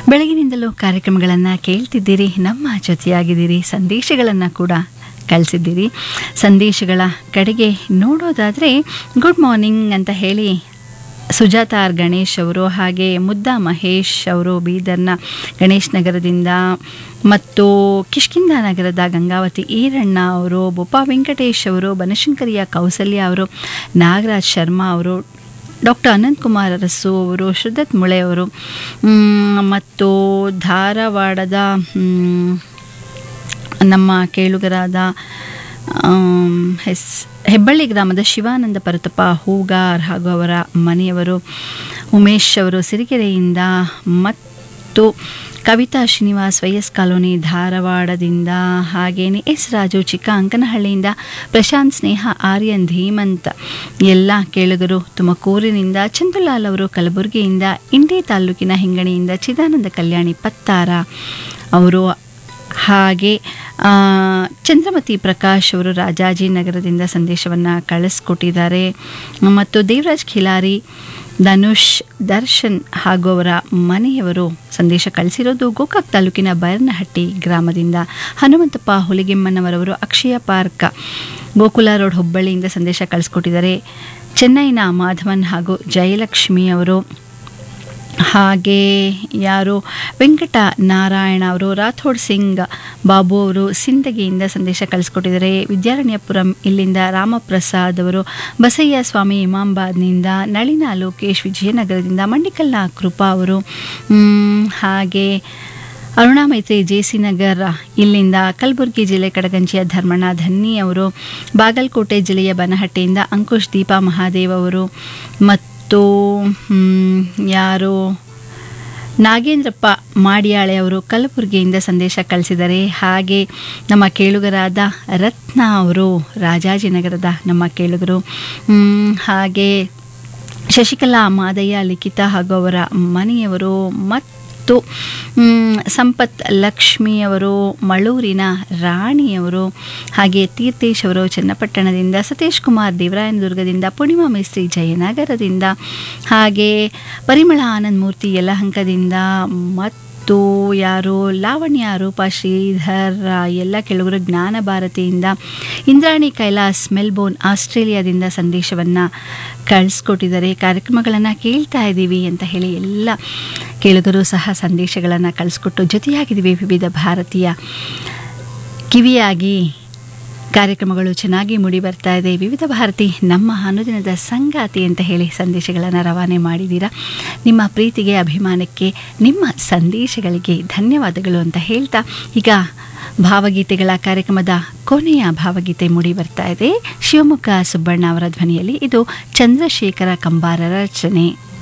ಬೆಳಗಿನಿಂದಲೂ ಕಾರ್ಯಕ್ರಮಗಳನ್ನು ಕೇಳ್ತಿದ್ದೀರಿ ನಮ್ಮ ಜೊತೆಯಾಗಿದ್ದೀರಿ ಸಂದೇಶಗಳನ್ನು ಕೂಡ ಕಳಿಸಿದ್ದೀರಿ ಸಂದೇಶಗಳ ಕಡೆಗೆ ನೋಡೋದಾದರೆ ಗುಡ್ ಮಾರ್ನಿಂಗ್ ಅಂತ ಹೇಳಿ ಸುಜಾತ ಆರ್ ಗಣೇಶ್ ಅವರು ಹಾಗೆ ಮುದ್ದಾ ಮಹೇಶ್ ಅವರು ಬೀದರ್ನ ಗಣೇಶ್ ನಗರದಿಂದ ಮತ್ತು ಕಿಷ್ಕಿಂದ ನಗರದ ಗಂಗಾವತಿ ಈರಣ್ಣ ಅವರು ಬೊಪ್ಪ ವೆಂಕಟೇಶ್ ಅವರು ಬನಶಂಕರಿಯ ಕೌಸಲ್ಯ ಅವರು ನಾಗರಾಜ್ ಶರ್ಮಾ ಅವರು ಡಾಕ್ಟರ್ ಅನಂತಕುಮಾರ್ ಅರಸು ಅವರು ಶ್ರುದತ್ ಮುಳೆ ಅವರು ಮ್, ಮತ್ತು ಧಾರವಾಡದ ಮ್, ನಮ್ಮ ಕೇಳುಗರಾದ ಆಮ್, ಹೆಸ್ ಹೆಬ್ಬಳ್ಳಿ ಗ್ರಾಮದ ಶಿವಾನಂದ ಪರತಪ್ಪ ಹೂಗಾರ್ ಹಾಗೂ ಅವರ ಮನೆಯವರು ಉಮೇಶ್ ಅವರು ಸಿರಿಗೆರೆಯಿಂದ ಮತ್ತು ಕವಿತಾ ಶ್ರೀನಿವಾಸ್ ವೈಎಸ್ ಕಾಲೋನಿ ಧಾರವಾಡದಿಂದ ಹಾಗೇನೆ ಎಸ್ ರಾಜು ಚಿಕ್ಕ ಅಂಕನಹಳ್ಳಿಯಿಂದ ಪ್ರಶಾಂತ್ ಸ್ನೇಹ ಆರ್ಯನ್ ಧೀಮಂತ್ ಎಲ್ಲ ಕೇಳುಗರು ತುಮಕೂರಿನಿಂದ ಚಂದ್ರಲಾಲ್ ಅವರು ಕಲಬುರಗಿಯಿಂದ ಇಂಡಿ ತಾಲೂಕಿನ ಹಿಂಗಣಿಯಿಂದ ಚಿದಾನಂದ ಕಲ್ಯಾಣಿ ಪತ್ತಾರ ಅವರು ಹಾಗೆ ಆ, ಚಂದ್ರಮತಿ ಪ್ರಕಾಶ್ ಅವರು ರಾಜಾಜಿನಗರದಿಂದ ಸಂದೇಶವನ್ನು ಕಳಿಸ್ಕೊಟ್ಟಿದ್ದಾರೆ ಮತ್ತು ದೇವರಾಜ್ ಖಿಲಾರಿ ಧನುಷ್ ದರ್ಶನ್ ಹಾಗೂ ಅವರ ಮನೆಯವರು ಸಂದೇಶ ಕಳಿಸಿರೋದು ಗೋಕಾಕ್ ತಾಲೂಕಿನ ಬೈರನಹಟ್ಟಿ ಗ್ರಾಮದಿಂದ ಹನುಮಂತಪ್ಪ ಹುಲಿಗೆಮ್ಮನವರವರು ಅಕ್ಷಯ ಪಾರ್ಕ್ ಗೋಕುಲ ರೋಡ್ ಹುಬ್ಬಳ್ಳಿಯಿಂದ ಸಂದೇಶ ಕಳಿಸ್ಕೊಟ್ಟಿದ್ದಾರೆ ಚೆನ್ನೈನ ಮಾಧವನ್ ಹಾಗೂ ಜಯಲಕ್ಷ್ಮಿ ಅವರು ಹಾಗೆ ಯಾರು ವೆಂಕಟ ನಾರಾಯಣ ಅವರು ರಾಥೋಡ್ ಸಿಂಗ್ ಬಾಬು ಅವರು ಸಿಂದಗಿಯಿಂದ ಸಂದೇಶ ಕಳಿಸ್ಕೊಟ್ಟಿದ್ದಾರೆ ವಿದ್ಯಾರಣ್ಯಪುರಂ ಇಲ್ಲಿಂದ ರಾಮಪ್ರಸಾದ್ ಅವರು ಬಸಯ್ಯ ಸ್ವಾಮಿ ಇಮಾಂಬಾದ್ನಿಂದ ನಳಿನ ಲೋಕೇಶ್ ವಿಜಯನಗರದಿಂದ ಮಂಡಿಕಲ್ನ ಕೃಪಾ ಅವರು ಮ್, ಹಾಗೆ ಅರುಣಾ ಮೈತ್ರಿ ಜೆ ಸಿ ನಗರ್ ಇಲ್ಲಿಂದ ಕಲಬುರಗಿ ಜಿಲ್ಲೆ ಕಡಗಂಚಿಯ ಧರ್ಮಣ್ಣ ಧನ್ನಿ ಅವರು ಬಾಗಲಕೋಟೆ ಜಿಲ್ಲೆಯ ಬನಹಟ್ಟಿಯಿಂದ ಅಂಕುಶ್ ದೀಪಾ ಮಹಾದೇವ್ ಅವರು ಮತ್ತು ಮ್, ಯಾರು ನಾಗೇಂದ್ರಪ್ಪ ಮಾಡಿಯಾಳೆ ಅವರು ಕಲಬುರಗಿಯಿಂದ ಸಂದೇಶ ಕಳಿಸಿದ್ದಾರೆ ಹಾಗೆ ನಮ್ಮ ಕೇಳುಗರಾದ ರತ್ನ ಅವರು ರಾಜಾಜಿನಗರದ ನಮ್ಮ ಕೇಳುಗರು ಮ್, ಹಾಗೆ ಶಶಿಕಲಾ ಮಾದಯ್ಯ ಲಿಖಿತ ಹಾಗೂ ಅವರ ಮನೆಯವರು ಮತ್ತು ಮ್, ಸಂಪತ್ ಲಕ್ಷ್ಮಿಯವರು ಮಳೂರಿನ ರಾಣಿಯವರು ಹಾಗೆ ತೀರ್ಥೇಶ್ ಅವರು ಚನ್ನಪಟ್ಟಣದಿಂದ ಸತೀಶ್ ಕುಮಾರ್ ದೇವರಾಯನದುರ್ಗದಿಂದ ಪೂರ್ಣಿಮಾ ಮೇಸ್ತ್ರಿ ಜಯನಗರದಿಂದ ಹಾಗೆ ಪರಿಮಳ ಆನಂದ್ ಮೂರ್ತಿ ಯಲಹಂಕದಿಂದ ಮತ್ತು ಯಾರು ಲಾವಣ್ಯ ರೂಪ ಶ್ರೀಧರ್ ಎಲ್ಲ ಕೆಳಗರು ಜ್ಞಾನ ಭಾರತಿಯಿಂದ ಇಂದ್ರಾಣಿ ಕೈಲಾಸ್ ಮೆಲ್ಬೋರ್ನ್ ಆಸ್ಟ್ರೇಲಿಯಾದಿಂದ ಸಂದೇಶವನ್ನು ಕಳಿಸ್ಕೊಟ್ಟಿದ್ದಾರೆ ಕಾರ್ಯಕ್ರಮಗಳನ್ನು ಕೇಳ್ತಾ ಇದ್ದೀವಿ ಅಂತ ಹೇಳಿ ಎಲ್ಲ ಕೇಳುಗರು ಸಹ ಸಂದೇಶಗಳನ್ನು ಕಳಿಸ್ಕೊಟ್ಟು ಜೊತೆಯಾಗಿದ್ದೀವಿ ವಿವಿಧ ಭಾರತೀಯ ಕಿವಿಯಾಗಿ ಕಾರ್ಯಕ್ರಮಗಳು ಚೆನ್ನಾಗಿ ಮೂಡಿ ಬರ್ತಾ ಇದೆ ವಿವಿಧ ಭಾರತಿ ನಮ್ಮ ಅನುದಿನದ ಸಂಗಾತಿ ಅಂತ ಹೇಳಿ ಸಂದೇಶಗಳನ್ನು ರವಾನೆ ಮಾಡಿದ್ದೀರಾ ನಿಮ್ಮ ಪ್ರೀತಿಗೆ ಅಭಿಮಾನಕ್ಕೆ ನಿಮ್ಮ ಸಂದೇಶಗಳಿಗೆ ಧನ್ಯವಾದಗಳು ಅಂತ ಹೇಳ್ತಾ ಈಗ ಭಾವಗೀತೆಗಳ ಕಾರ್ಯಕ್ರಮದ ಕೊನೆಯ ಭಾವಗೀತೆ ಮೂಡಿ ಬರ್ತಾ ಇದೆ ಶಿವಮೊಗ್ಗ ಸುಬ್ಬಣ್ಣ ಅವರ ಧ್ವನಿಯಲ್ಲಿ ಇದು ಚಂದ್ರಶೇಖರ ಕಂಬಾರರ ರಚನೆ